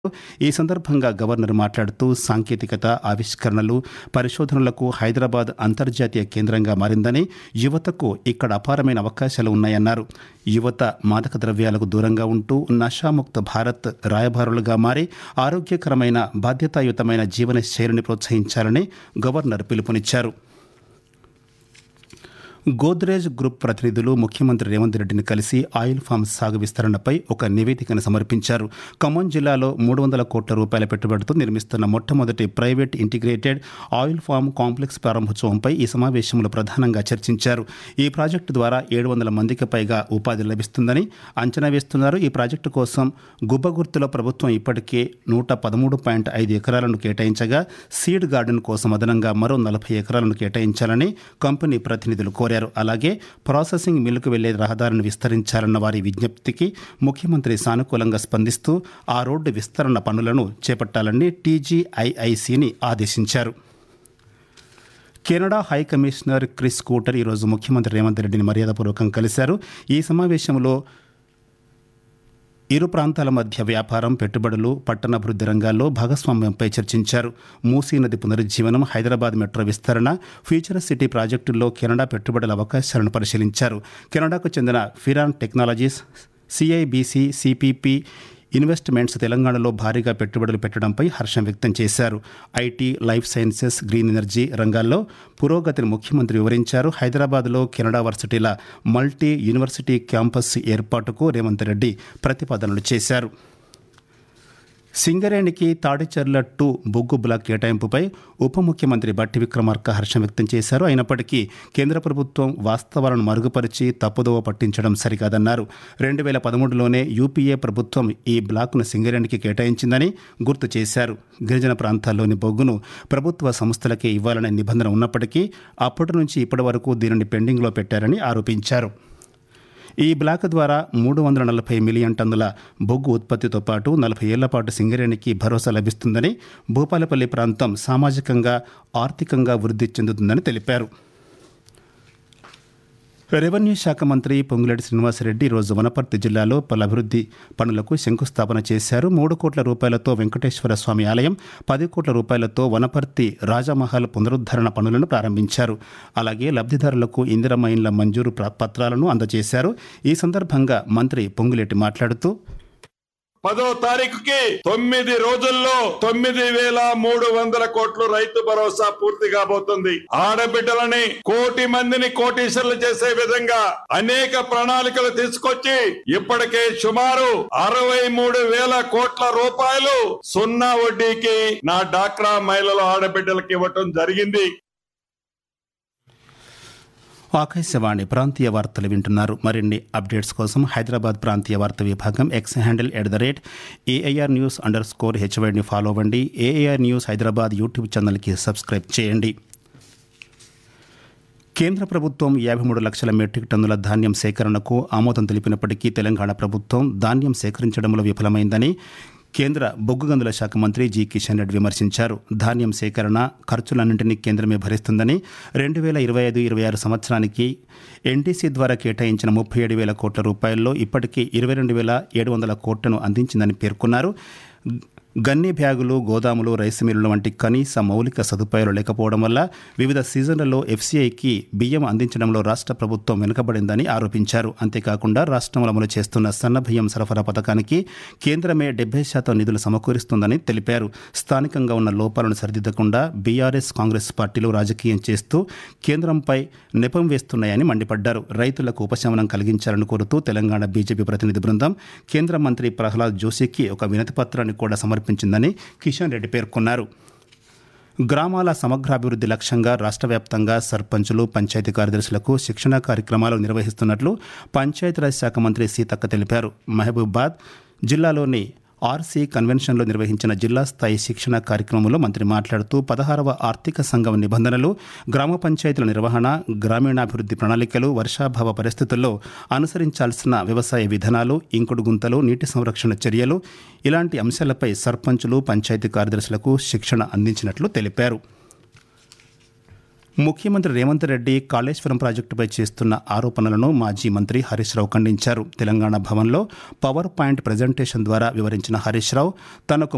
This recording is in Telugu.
ఈ సందర్భంగా గవర్నర్ మాట్లాడుతూ సాంకేతికత ఆవిష్కరణలు పరిశోధనలకు హైదరాబాద్ అంతర్జాతీయ కేంద్రంగా మారిందని యువతకు ఇక్కడ అపారమైన అవకాశాలు ఉన్నాయన్నారు యువత మాదక ద్రవ్యాలకు దూరంగా ఉంటూ నషాముక్త భారత్ రాయబారులుగా మారి ఆరోగ్యకరమైన బాధ్యతాయుతమైన జీవన శైలిని ప్రోత్సహించాలని గవర్నర్ పిలుపునిచ్చారు గోద్రేజ్ గ్రూప్ ప్రతినిధులు ముఖ్యమంత్రి రేవంత్ రెడ్డిని కలిసి ఆయిల్ ఫామ్ సాగు విస్తరణపై ఒక నివేదికను సమర్పించారు ఖమ్మం జిల్లాలో మూడు వందల కోట్ల రూపాయల పెట్టుబడితో నిర్మిస్తున్న మొట్టమొదటి private integrated oil farm complex ప్రారంభోత్సవంపై ఈ సమావేశంలో ప్రధానంగా చర్చించారు ఈ ప్రాజెక్టు ద్వారా ఏడు వందల మందికి పైగా ఉపాధి లభిస్తుందని అంచనా వేస్తున్నారు ఈ ప్రాజెక్టు కోసం గుబ్బగుర్తులో ప్రభుత్వం ఇప్పటికే నూట పదమూడు పాయింట్ ఐదు ఎకరాలను కేటాయించగా సీడ్ గార్డెన్ కోసం అదనంగా మరో నలభై ఎకరాలను కేటాయించాలని కంపెనీ ప్రతినిధులు కోరారు అలాగే ప్రాసెసింగ్ మిల్లుకు వెళ్లే రహదారిని విస్తరించాలన్న వారి విజ్ఞప్తికి ముఖ్యమంత్రి సానుకూలంగా స్పందిస్తూ ఆ రోడ్డు విస్తరణ పనులను చేపట్టాలని టీజీఐఐసిని ఆదేశించారు Canada high commissioner Chris Cooter ఈరోజు ముఖ్యమంత్రి రేవంత్ రెడ్డిని మర్యాదపూర్వకంగా కలిశారు ఈ సమావేశంలో ఇరు ప్రాంతాల మధ్య వ్యాపారం పెట్టుబడులు పట్టణాభివృద్ధి రంగాల్లో భాగస్వామ్యంపై చర్చించారు మూసీ నది పునరుజ్జీవనం హైదరాబాద్ మెట్రో విస్తరణ ఫ్యూచర్ సిటీ ప్రాజెక్టుల్లో కెనడా పెట్టుబడుల అవకాశాలను పరిశీలించారు కెనడాకు చెందిన ఫిరాన్ టెక్నాలజీస్ సిఐబిసి సిపిపి ఇన్వెస్ట్మెంట్స్ తెలంగాణలో భారీగా పెట్టుబడులు పెట్టడంపై హర్షం వ్యక్తం చేశారు IT life sciences green energy రంగాల్లో పురోగతిని ముఖ్యమంత్రి వివరించారు హైదరాబాద్లో కెనడా వర్సిటీల మల్టీ యూనివర్సిటీ క్యాంపస్ ఏర్పాటుకు రేవంత్ రెడ్డి ప్రతిపాదనలు చేశారు సింగరేణికి తాడిచర్ల టూ బొగ్గు బ్లాక్ కేటాయింపుపై ఉప ముఖ్యమంత్రి బట్టి విక్రమార్క హర్షం వ్యక్తం చేశారు అయినప్పటికీ కేంద్ర ప్రభుత్వం వాస్తవాలను మరుగుపరిచి తప్పుదోవ పట్టించడం సరికాదన్నారు రెండు వేల పదమూడులోనే యూపీఏ ప్రభుత్వం ఈ బ్లాక్ను సింగరేణికి కేటాయించిందని గుర్తు చేశారు గిరిజన ప్రాంతాల్లోని బొగ్గును ప్రభుత్వ సంస్థలకే ఇవ్వాలనే నిబంధన ఉన్నప్పటికీ అప్పటి నుంచి ఇప్పటి వరకు దీనిని పెండింగ్లో పెట్టారని ఆరోపించారు ఈ బ్లాక్ ద్వారా మూడు వందల నలభై మిలియన్ టన్నుల బొగ్గు ఉత్పత్తితో పాటు నలభై ఏళ్ల పాటు సింగరేణికి భరోసా లభిస్తుందని భూపాలపల్లి ప్రాంతం సామాజికంగా ఆర్థికంగా వృద్ధి చెందుతుందని తెలిపారు రెవెన్యూ శాఖ మంత్రి పొంగులేటి శ్రీనివాసరెడ్డి ఈరోజు వనపర్తి జిల్లాలో పలు అభివృద్ధి పనులకు శంకుస్థాపన చేశారు మూడు కోట్ల రూపాయలతో వెంకటేశ్వర స్వామి ఆలయం పది కోట్ల రూపాయలతో వనపర్తి రాజమహల్ పునరుద్ధరణ పనులను ప్రారంభించారు అలాగే లబ్ధిదారులకు ఇందిరమ్మ ఇండ్ల మంజూరు ప్ర- పత్రాలను అందజేశారు ఈ సందర్భంగా మంత్రి పొంగులేటి మాట్లాడుతూ పదో తారీఖుకి తొమ్మిది రోజుల్లో తొమ్మిది వేల మూడు వందల కోట్లు రైతు భరోసా పూర్తి కాబోతుంది ఆడబిడ్డలని కోటి మందిని కోటీశ్వర్లు చేసే విధంగా అనేక ప్రణాళికలు తీసుకొచ్చి ఇప్పటికే సుమారు అరవై మూడు వేల కోట్ల రూపాయలు సున్నా వడ్డీకి నా డాక్రా మహిళల ఆడబిడ్డలకు ఇవ్వటం జరిగింది ఆకాశవాణి ప్రాంతీయ వార్తలు వింటున్నారు మరిన్ని అప్డేట్స్ కోసం హైదరాబాద్ ప్రాంతీయ వార్త విభాగం X handle at the rate AIR news underscore హెచ్వైడ్ని ఫాలో అవ్వండి ఏఐఆర్ న్యూస్ హైదరాబాద్ యూట్యూబ్ ఛానల్కి సబ్స్క్రైబ్ చేయండి కేంద్ర ప్రభుత్వం యాభై మూడు లక్షల మెట్రిక్ టన్నుల ధాన్యం సేకరణకు ఆమోదం తెలిపినప్పటికీ తెలంగాణ ప్రభుత్వం ధాన్యం సేకరించడంలో విఫలమైందని కేంద్ర బొగ్గు గనుల శాఖ మంత్రి జి కిషన్ రెడ్డి విమర్శించారు ధాన్యం సేకరణ ఖర్చులన్నింటినీ కేంద్రమే భరిస్తుందని రెండు వేల ఇరవై ఐదు ఇరవై ఆరు సంవత్సరానికి ఎన్టీసీ ద్వారా కేటాయించిన ముప్పై ఏడు వేల కోట్ల రూపాయల్లో ఇప్పటికీ ఇరవై రెండు వేల ఏడు వందల కోట్లను అందించిందని పేర్కొన్నారు గన్ని బ్యాగులు గోదాములు రైస్ మిల్లులు వంటి కనీస మౌలిక సదుపాయాలు లేకపోవడం వల్ల వివిధ సీజన్లలో ఎఫ్సీఐకి బియ్యం అందించడంలో రాష్ట్ర ప్రభుత్వం వెనుకబడిందని ఆరోపించారు అంతేకాకుండా రాష్ట్రంలో అమలు చేస్తున్న సన్న బియ్యం సరఫరా పథకానికి కేంద్రమే డెబ్బై శాతం నిధులు సమకూరుస్తుందని తెలిపారు స్థానికంగా ఉన్న లోపాలను సరిదిద్దకుండా బీఆర్ఎస్ కాంగ్రెస్ పార్టీలు రాజకీయం చేస్తూ కేంద్రంపై నెపం వేస్తున్నాయని మండిపడ్డారు రైతులకు ఉపశమనం కలిగించాలని కోరుతూ తెలంగాణ బీజేపీ ప్రతినిధి బృందం కేంద్ర మంత్రి ప్రహ్లాద్ జోషికి ఒక వినతి పత్రాన్ని కూడా సమర్పించిందని కిషన్ రెడ్డి పేర్కొన్నారు గ్రామాల సమగ్రాభివృద్ధి లక్ష్యంగా రాష్ట్ర వ్యాప్తంగా సర్పంచులు పంచాయతీ కార్యదర్శులకు శిక్షణా కార్యక్రమాలు నిర్వహిస్తున్నట్లు పంచాయతీరాజ్ శాఖ మంత్రి సీతక్క తెలిపారు మహబూబాద్ జిల్లాలోని ఆర్సీ కన్వెన్షన్లో నిర్వహించిన జిల్లా స్థాయి శిక్షణ కార్యక్రమంలో మంత్రి మాట్లాడుతూ పదహారవ ఆర్థిక సంఘం నిబంధనలు గ్రామ పంచాయతీల నిర్వహణ గ్రామీణాభివృద్ధి ప్రణాళికలు వర్షాభావ పరిస్థితుల్లో అనుసరించాల్సిన వ్యవసాయ విధానాలు ఇంకుడు గుంతలు నీటి సంరక్షణ చర్యలు ఇలాంటి అంశాలపై సర్పంచులు పంచాయతీ కార్యదర్శులకు శిక్షణ అందించినట్లు తెలిపారు ముఖ్యమంత్రి రేవంత్ రెడ్డి కాళేశ్వరం ప్రాజెక్టుపై చేస్తున్న ఆరోపణలను మాజీ మంత్రి హరీష్ రావు ఖండించారు తెలంగాణ భవన్లో పవర్ పాయింట్ ప్రజెంటేషన్ ద్వారా వివరించిన హరీష్ రావు తనకు